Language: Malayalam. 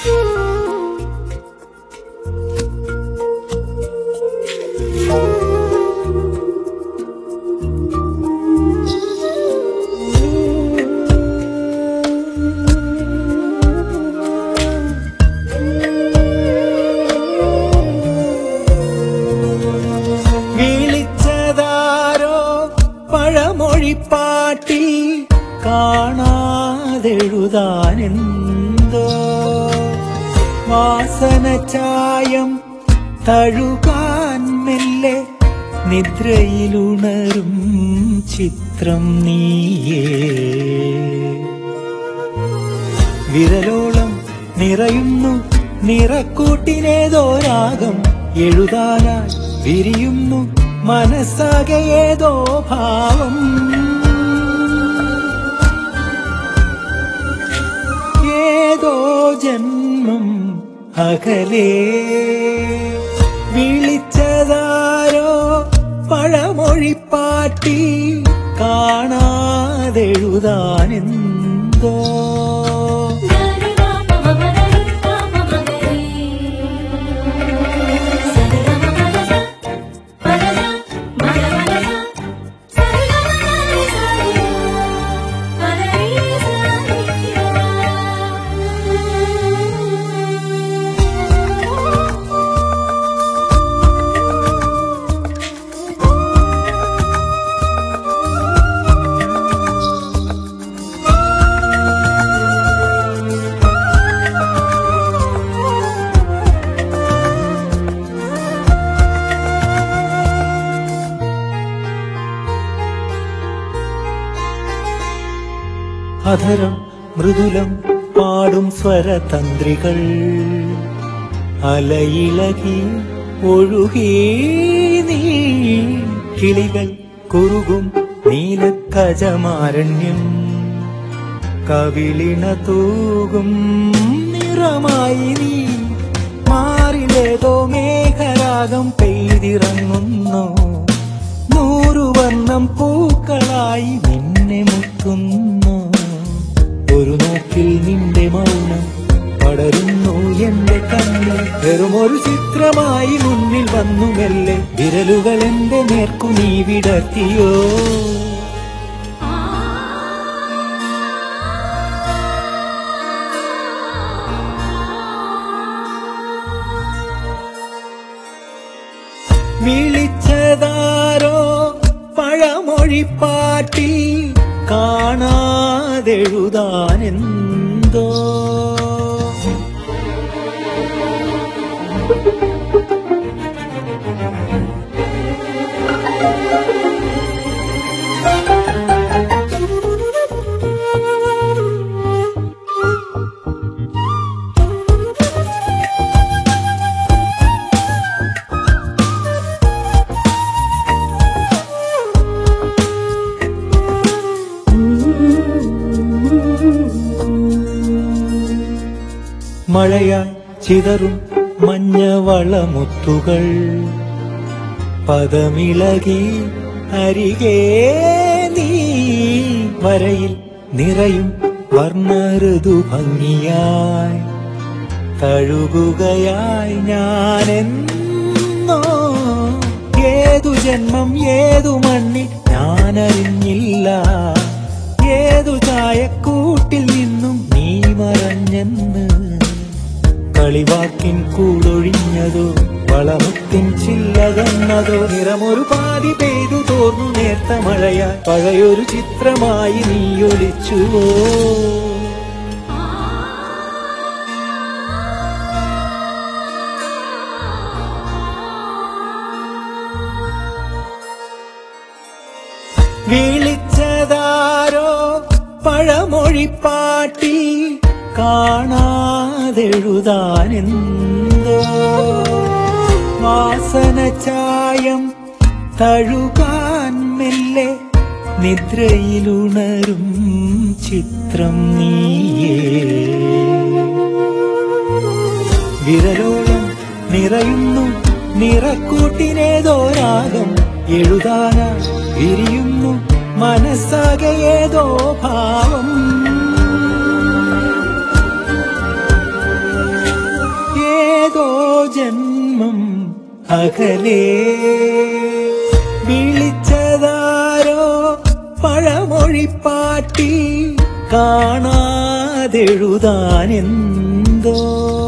വിളിച്ചതാരോ പഴമൊഴിപ്പാട്ടിൽ കാണാതെഴുതാനെന്തോ വാസന ചായം തഴുകാൻ മെല്ലെ നിദ്രയിലുണരും ചിത്രം നീയേ വിരലോളം നിറയുന്നു നിറക്കൂട്ടിനേതോ രാഗം എഴുതാനായി വിരിയുന്നു മനസ്സാകെ ഏതോ ഭാവം ഏതോ ജന്മം അകലേ വിളിച്ചതാരോ പഴമൊഴിപ്പാട്ടി കാണാതെഴുതാനെന്തോ അധരം മൃദുലം പാടും സ്വരതന്ത്രികൾ അലയിളകി ഒഴുകി നീ കിളികൾ കുറുകും നീലക്കജമാരണ്യം കവിളിണ തൂകും നിറമായി നീ മാറിലേതോ മേഘരാഗം പെയ്തിറങ്ങുന്നു നൂറുവർണ്ണം പൂക്കളായി നിന്നെ മുത്തുന്നു ഒരു നോക്കിൽ നിന്റെ മൗനം പടരുന്നു എന്റെ കണ്ണിൽ വെറുമൊരു ചിത്രമായി മുന്നിൽ വന്നു മെല്ലെ വിരലുകൾ എന്റെ നേർക്കു നീ വിടർത്തിയോ വിളിച്ചതാരോ പഴമൊഴിപ്പാട്ടിൽ കാണാതെഴുതാനെന്തോ മഴയായി ചിതറും മഞ്ഞവളമുത്തുകൾ പദമിളകി അരികെ നീ വരയിൽ നിറയും വർണ്ണ ഋതു ഭംഗിയായി തഴുകുകയായി ഞാനെന്നോ ഏതു ജന്മം ഏതു മണ്ണിൽ ഞാനറിഞ്ഞില്ല ഏതു ചായക്കൂട്ടിൽ നിന്നും നീ മറഞ്ഞെന്ന് കളിവാക്കിൻ കൂടൊഴിഞ്ഞതോ വളമത്തിൻ ചില്ലകന്നതോ നിറമൊരു പാതി പെയ്തു തോർന്നു നേർത്ത മഴയായി പഴയൊരു ചിത്രമായി നീ ഒളിച്ചുവോ വിളിച്ചതാരോ പഴമൊഴിപ്പാട്ടി കാണാതെഴുതാനെന്തോ വാസന ചായം തഴുകാൻ മെല്ലെ നിദ്രയിലുണരും ചിത്രം നീയേ വിരലോളം നിറയുന്നു നിറക്കൂട്ടിനേതോ രാഗം എഴുതാനാ വിരിയുന്നു മനസ്സാകെ ഏതോ ഭാവം അകലേ വിളിച്ചതാരോ പഴമൊഴിപ്പാട്ടി കാണാതെഴുതാനെന്തോ